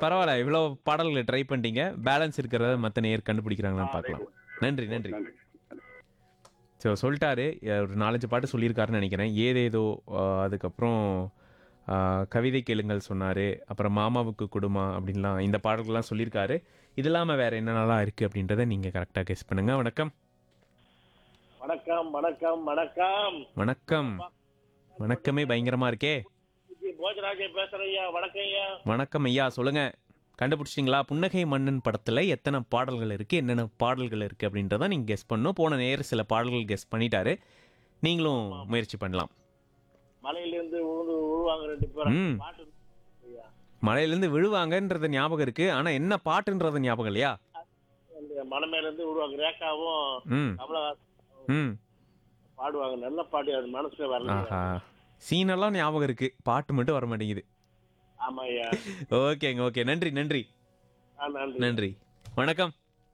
பரவாயில்ல இவ்வளோ பாடல்களை ட்ரை பண்ணிட்டீங்க பேலன்ஸ் இருக்கிறத மற்ற நேர் கண்டுபிடிக்கிறாங்களான்னு பார்க்கலாம் நன்றி நன்றி நன்றி ஸோ சொல்லிட்டாரு அஹ் ஒரு நாலஞ்சு பாட்டு சொல்லியிருக்காருன்னு நினைக்கிறேன் ஏதேதோ அஹ் அதுக்கப்புறம் அஹ் கவிதை கேளுங்கள் சொன்னார் அப்புறம் மாமாவுக்கு குடுமா அப்படின்லாம் இந்த பாடல்கள்லாம் சொல்லியிருக்காரு இது இல்லாமல் வேறு என்னென்னலாம் இருக்குது அப்படின்றத நீங்கள் கரெக்டாக கெஸ் பண்ணுங்கள் வணக்கம் வணக்கம் வணக்கம் வணக்கம் வணக்கம் வணக்கமே பயங்கரமாக இருக்கே ஜி, போஜராஜன் பேசுறேன் ஐயா வணக்கம் ஐயா வணக்கம் ஐயா சொல்லுங்கள் கண்டுபிடிச்சிட்டிங்களா புன்னகை மன்னன் படத்தில் எத்தனை பாடல்கள் இருக்குது என்னென்ன பாடல்கள் இருக்குது அப்படின்றத நீங்கள் கெஸ் பண்ணணும் போன நேரம் சில பாடல்கள் கெஸ் பண்ணிட்டாரு நீங்களும் முயற்சி பண்ணலாம் மலையிலிருந்து உழுந்து உழுவாங்க ரெண்டு பேரும் ம். பாட்டு ஐயா மலையிலேருந்து விழுவாங்கன்றது ஞாபகம் இருக்கு ஆனா என்ன பாட்டுன்றது ஞாபகம் இல்லையா அந்த மலை மேல இருந்து விழுவாங்க ரேகாவும் ம் கமலஹாசன் ம் பாடுவாங்க நல்ல பாட்டு அது மனசுல வரல ஆஹா சீனெல்லாம் ஞாபகம் இருக்கு பாட்டு மட்டும் வர மாட்டேங்குது ஆமா ஐயா ஓகேங்க ஓகே நன்றி நன்றி ஆ, நன்றி நன்றி வணக்கம்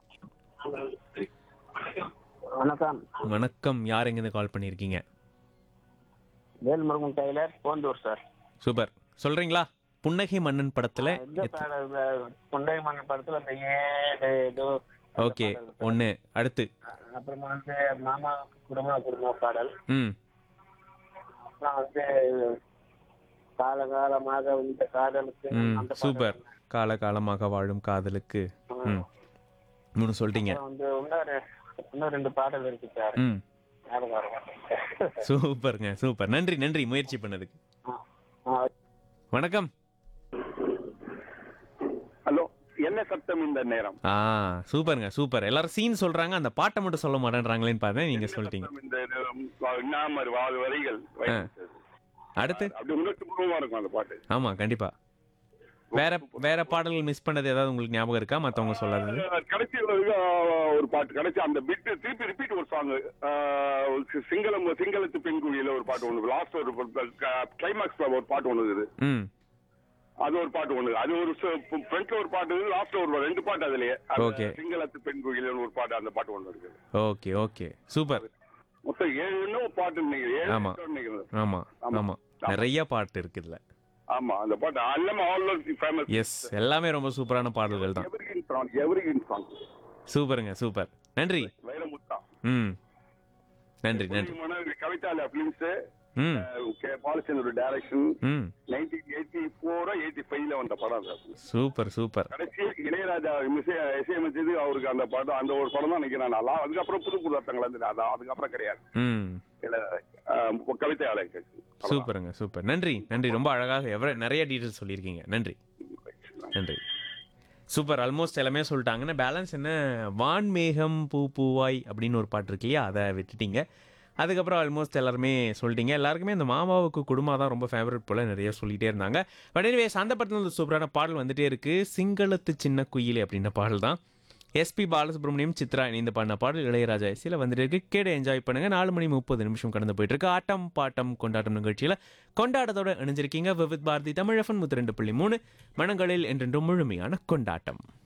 வணக்கம் வணக்கம் யார் எங்கேருந்து கால் பண்ணியிருக்கீங்க Velmurugan tailor Ponthur sir super சொல்றீங்களா புன்னகை மன்னன் படத்துல இந்த பாடல் இந்த கொண்டை மன்னன் படத்துல இந்த ஏழு ஏதோ அந்த ஓகே பாடல். ஒன்று அடுத்து அப்புறமா வந்து மாமா குடும்ப குடும்ப பாடல் ம் அப்புறம் வந்து காலகாலமாக இந்த காதலுக்கு ம் அந்த பாடல். சூப்பர் காலகாலமாக வாழும் காதலுக்கு ம் மூணு சொல்லிட்டீங்க அப்புறம் வந்து இன்னொரு இன்னும் ரெண்டு பாடல் இருக்கு சார் ம் ஞாபகம் வர மாட்டேங்குது. சூப்பருங்க சூப்பர் நன்றி நன்றி முயற்சி பண்ணதுக்கு ஆ, ஆ, வணக்கம் ஹலோ என்ன சத்தம் இந்த நேரம் ஆ சூப்பருங்க சூப்பர் எல்லாரும் சீன் சொல்றாங்க அந்த பாட்டை மட்டும் சொல்ல மாட்டேன்றாங்களேன்னு பார்த்தேன் நீங்க சொல்லிட்டீங்க சத்தம் இந்த இது, நாமர் வாது வரிகள் அடுத்து அப்படி உணர்ச்சி பூர்வமா இருக்கும் அந்த பாட்டு ஆமா கண்டிப்பா வேற வேற பாடல்கள் மிஸ் பண்ணது ஏதாவது உங்களுக்கு ஞாபகம் இருக்கா மத்தவங்க சொல்லாதது கடைசி ஒரு, ஆஹ், ஒரு பாட்டு கடைசி அந்த பிட் திருப்பி ரிப்பீட் ஒரு சாங் சிங்களம் சிங்களத்து பெண்குழியில ஒரு பாட்டு ஒண்ணு லாஸ்ட் ஒரு கிளைமாக்ஸ்ல ஒரு பாட்டு ஒண்ணு இருக்குது ம் அது ஒரு பாட்டு ஒண்ணு அது ஒரு ஃப்ரண்ட்ல ஒரு பாட்டு லாஸ்ட்ல ஒரு ரெண்டு பாட்டு அதுலயே அந்த Okay. சிங்களத்து பெண்குழியில ஒரு பாட்டு அந்த பாட்டு ஒண்ணு இருக்குது ஓகே ஓகே சூப்பர் மொத்தம் ஏழு இன்னும் பாட்டு நினைக்கிறேன் ஏழு ஆமா. பாட்டு நினைக்கிறேன் ஆமா ஆமா. ஆமா நிறைய பாட்டு இருக்கு இதுல ஆமா அந்த பாட்டு அல்லம் ஆல் ஃபேமஸ் எஸ் எல்லாமே ரொம்ப சூப்பரான பாடல்கள் தான் எவரிகின் சாங் எவரிகின் சாங் சூப்பருங்க சூப்பர் நன்றி வைரமுத்தா ம் நன்றி நன்றி கவிதால பிலிம்ஸ் ம் கே பாலச்சந்திர டைரக்ஷன் ம் நைன்டீன் எயிட்டி ஃபோரோ எயிட்டி ஃபைவ்ல வந்த படம் அது சூப்பர் சூப்பர் கடைசி இளையராஜா இசை இசையமைச்சது அவருக்கு அந்த படம் அந்த ஒரு படம் தான் நினைக்கிறேன் நல்லா அதுக்கப்புறம் புது புது அர்த்தங்கள் வந்து அதான் அதுக்கப்புறம் கிடையாது ம் இல்ல, ஆஹ், கவிதை ஆலயம் சூப்பருங்க சூப்பர் நன்றி நன்றி ரொம்ப அழகாக எவ்வளோ நிறைய டீட்டெயில்ஸ் சொல்லியிருக்கீங்க நன்றி நன்றி சூப்பர் ஆல்மோஸ்ட் எல்லாமே சொல்லிட்டாங்கன்னா பேலன்ஸ் என்ன வான்மேகம் பூ பூவாய் அப்படின்னு ஒரு பாட்டு இருக்கு இல்லையா அதை விட்டுட்டீங்க அதுக்கப்புறம் ஆல்மோஸ்ட் எல்லாருமே சொல்லிட்டீங்க எல்லாருக்குமே இந்த மாமாவுக்கு குடும்பம் தான் ரொம்ப ஃபேவரட் போல நிறைய சொல்லிட்டே இருந்தாங்க பட் எனிவே அந்த படத்தில் ஒரு சூப்பரான பாடல் வந்துட்டே இருக்கு சிங்களத்து சின்ன குயிலே அப்படின்ற பாடல் தான் எஸ்பி பாலசுப்ரமணியம் சித்ரா இணைந்து பாடின பாடல் இளையராஜா இசையில் வந்துட்டு இருக்கு கேட என்ஜாய் பண்ணுங்க நாலு மணி முப்பது நிமிஷம் கடந்து போயிட்டு இருக்கு ஆட்டம் பாட்டம் கொண்டாட்டம் நிகழ்ச்சியில் கொண்டாட்டத்தோட இணைஞ்சிருக்கீங்க விவித் பாரதி தமிழஃபன் முத்து ரெண்டு புள்ளி மூணு மனங்களில் என்றென்றும் முழுமையான கொண்டாட்டம்